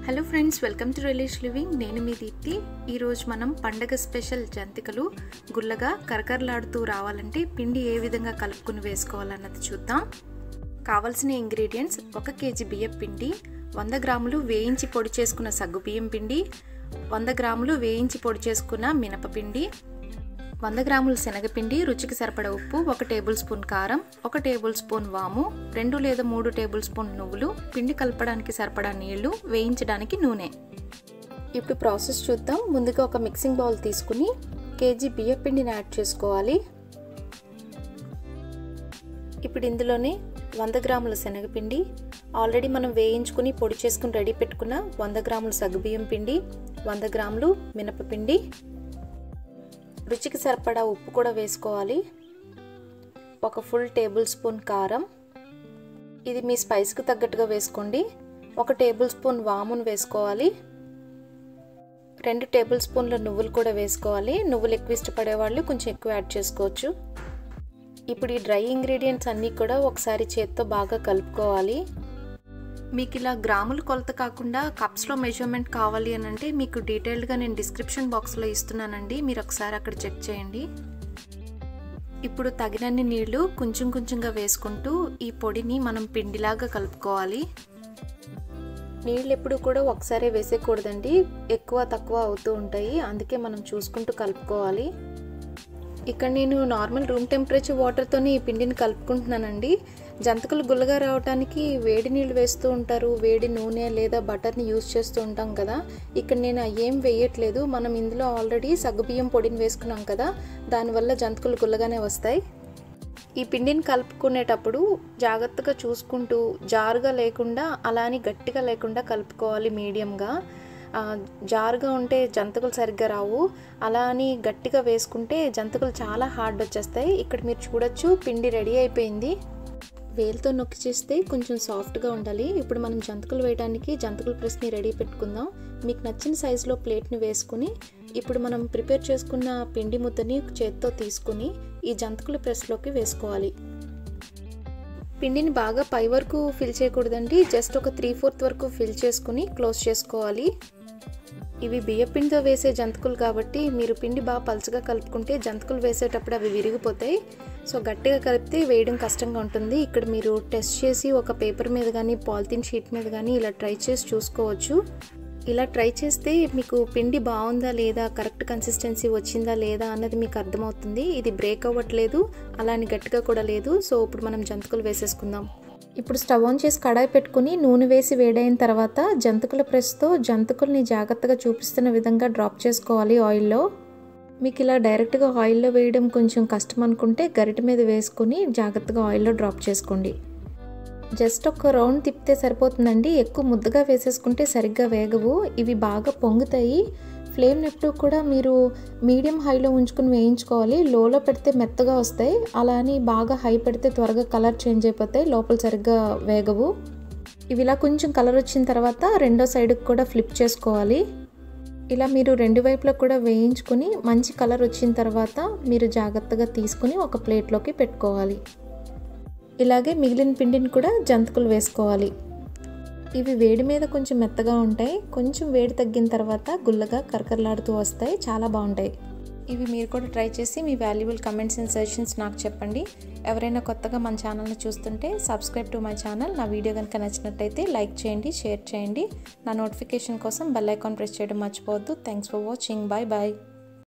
hello friends welcome to relish living నేను మీ దీప్తి ఈరోజు మనం పండగ స్పెషల్ జంతికలు గుల్లగా కరకరలాడుతూ రావాలంటే పిండి ఏ విధంగా కలుపుకుని వేసుకోవాలన్నది చూద్దాం కావలసిన ఇంగ్రీడియంట్స్ ఒక కేజీ బియ్యం పిండి వంద గ్రాములు వేయించి పొడి చేసుకున్న సగ్గు బియ్యం పిండి వంద గ్రాములు వేయించి పొడి చేసుకున్న మినపపిండి వంద గ్రాముల శనగపిండి రుచికి సరిపడ ఉప్పు ఒక టేబుల్ స్పూన్ కారం ఒక టేబుల్ స్పూన్ వాము రెండు లేదా మూడు టేబుల్ స్పూన్ నువ్వులు పిండి కలపడానికి సరిపడా నీళ్లు వేయించడానికి నూనె ఇప్పుడు ప్రాసెస్ చూద్దాం ముందుగా ఒక మిక్సింగ్ బౌల్ తీసుకుని కేజీ బియ్య పిండిని యాడ్ చేసుకోవాలి ఇప్పుడు ఇందులోనే వంద గ్రాముల శనగపిండి ఆల్రెడీ మనం వేయించుకుని పొడి చేసుకుని రెడీ పెట్టుకున్న వంద గ్రాముల సగ్గుబియ్యం పిండి వంద గ్రాములు మినపపిండి రుచికి సరిపడా ఉప్పు కూడా వేసుకోవాలి ఒక ఫుల్ టేబుల్ స్పూన్ కారం ఇది మీ స్పైస్కి తగ్గట్టుగా వేసుకోండి ఒక టేబుల్ స్పూన్ వామును వేసుకోవాలి రెండు టేబుల్ స్పూన్ల నువ్వులు కూడా వేసుకోవాలి నువ్వులు ఎక్కువ ఇష్టపడే వాళ్ళు కొంచెం ఎక్కువ యాడ్ చేసుకోవచ్చు ఇప్పుడు ఈ డ్రై ఇంగ్రీడియంట్స్ అన్నీ కూడా ఒకసారి చేత్తో బాగా కలుపుకోవాలి మీకు ఇలా గ్రాముల కొలత కాకుండా కప్స్లో మెజర్మెంట్ కావాలి అని అంటే మీకు డీటెయిల్డ్గా నేను డిస్క్రిప్షన్ బాక్స్లో ఇస్తున్నానండి మీరు ఒకసారి అక్కడ చెక్ చేయండి ఇప్పుడు తగినన్ని నీళ్లు కొంచెం కొంచెంగా వేసుకుంటూ ఈ పొడిని మనం పిండిలాగా కలుపుకోవాలి నీళ్ళు ఎప్పుడు కూడా ఒకసారి వేసేయకూడదండి ఎక్కువ తక్కువ అవుతూ ఉంటాయి అందుకే మనం చూసుకుంటూ కలుపుకోవాలి ఇక్కడ నేను నార్మల్ రూమ్ టెంపరేచర్ వాటర్తోనే ఈ పిండిని కలుపుకుంటున్నానండి జంతికలు గుల్లగా రావడానికి వేడి నీళ్ళు వేస్తూ ఉంటారు వేడి నూనె లేదా బటర్ని యూజ్ చేస్తూ ఉంటాం కదా ఇక్కడ నేను ఏం వేయట్లేదు మనం ఇందులో ఆల్రెడీ సగ్గుబియ్యం పొడిని వేసుకున్నాం కదా దానివల్ల జంతికలు గుల్లగానే వస్తాయి ఈ పిండిని కలుపుకునేటప్పుడు జాగ్రత్తగా చూసుకుంటూ జారుగా లేకుండా అలాని గట్టిగా లేకుండా కలుపుకోవాలి మీడియంగా జారుగా ఉంటే జంతికలు సరిగ్గా రావు అలా అని గట్టిగా వేసుకుంటే జంతికలు చాలా హార్డ్ వచ్చేస్తాయి ఇక్కడ మీరు చూడొచ్చు పిండి రెడీ అయిపోయింది వేలుతో నొక్కి చేస్తే కొంచెం సాఫ్ట్గా ఉండాలి ఇప్పుడు మనం జంతికలు వేయడానికి జంతికల ప్రెస్ని రెడీ పెట్టుకుందాం మీకు నచ్చిన సైజులో ప్లేట్ని వేసుకుని ఇప్పుడు మనం ప్రిపేర్ చేసుకున్న పిండి ముద్దని చేత్తో తీసుకుని ఈ జంతికల ప్రెస్లోకి వేసుకోవాలి పిండిని బాగా పై వరకు ఫిల్ చేయకూడదండి జస్ట్ ఒక త్రీ ఫోర్త్ వరకు ఫిల్ చేసుకుని క్లోజ్ చేసుకోవాలి ఇవి బియ్య పిండితో వేసే జంతికలు కాబట్టి మీరు పిండి బాగా పలుచగా కలుపుకుంటే జంతికలు వేసేటప్పుడు అవి విరిగిపోతాయి సో గట్టిగా కలిపితే వేయడం కష్టంగా ఉంటుంది ఇక్కడ మీరు టెస్ట్ చేసి ఒక పేపర్ మీద కానీ పాలిథిన్ షీట్ మీద కానీ ఇలా ట్రై చేసి చూసుకోవచ్చు ఇలా ట్రై చేస్తే మీకు పిండి బాగుందా లేదా కరెక్ట్ కన్సిస్టెన్సీ వచ్చిందా లేదా అన్నది మీకు అర్థమవుతుంది ఇది బ్రేక్ అవ్వట్లేదు అలాని గట్టిగా కూడా లేదు సో ఇప్పుడు మనం జంతికలు వేసేసుకుందాం ఇప్పుడు స్టవ్ ఆన్ చేసి కడాయి పెట్టుకుని నూనె వేసి వేడైన తర్వాత జంతికల ప్రెస్తో జంతికల్ని జాగ్రత్తగా చూపిస్తున్న విధంగా డ్రాప్ చేసుకోవాలి ఆయిల్లో మీకు ఇలా డైరెక్ట్గా ఆయిల్లో వేయడం కొంచెం కష్టం అనుకుంటే గరిట మీద వేసుకొని జాగ్రత్తగా ఆయిల్లో డ్రాప్ చేసుకోండి జస్ట్ ఒక రౌండ్ తిప్పితే సరిపోతుందండి ఎక్కువ ముద్దగా వేసేసుకుంటే సరిగ్గా వేగవు ఇవి బాగా పొంగుతాయి ఫ్లేమ్ ఎప్పుడు కూడా మీరు మీడియం హైలో ఉంచుకుని వేయించుకోవాలి లోలో పెడితే మెత్తగా వస్తాయి అలా అని బాగా హై పెడితే త్వరగా కలర్ చేంజ్ అయిపోతాయి లోపల సరిగ్గా వేగవు ఇవి ఇలా కొంచెం కలర్ వచ్చిన తర్వాత రెండో సైడ్కి కూడా ఫ్లిప్ చేసుకోవాలి ఇలా మీరు రెండు వైపులా కూడా వేయించుకొని మంచి కలర్ వచ్చిన తర్వాత మీరు జాగ్రత్తగా తీసుకుని ఒక ప్లేట్లోకి పెట్టుకోవాలి ఇలాగే మిగిలిన పిండిని కూడా జంతికలు వేసుకోవాలి ఇవి వేడి మీద కొంచెం మెత్తగా ఉంటాయి కొంచెం వేడి తగ్గిన తర్వాత గుల్లగా కరకరలాడుతూ వస్తాయి చాలా బాగుంటాయి ఇవి మీరు కూడా ట్రై చేసి మీ వాల్యుబుల్ కమెంట్స్ అండ్ సజెషన్స్ నాకు చెప్పండి ఎవరైనా కొత్తగా మన ఛానల్ని చూస్తుంటే సబ్స్క్రైబ్ టు మై ఛానల్ నా వీడియో కనుక నచ్చినట్టయితే లైక్ చేయండి షేర్ చేయండి నా నోటిఫికేషన్ కోసం బెల్ ఐకాన్ ప్రెస్ చేయడం మర్చిపోవద్దు thanks for watching bye bye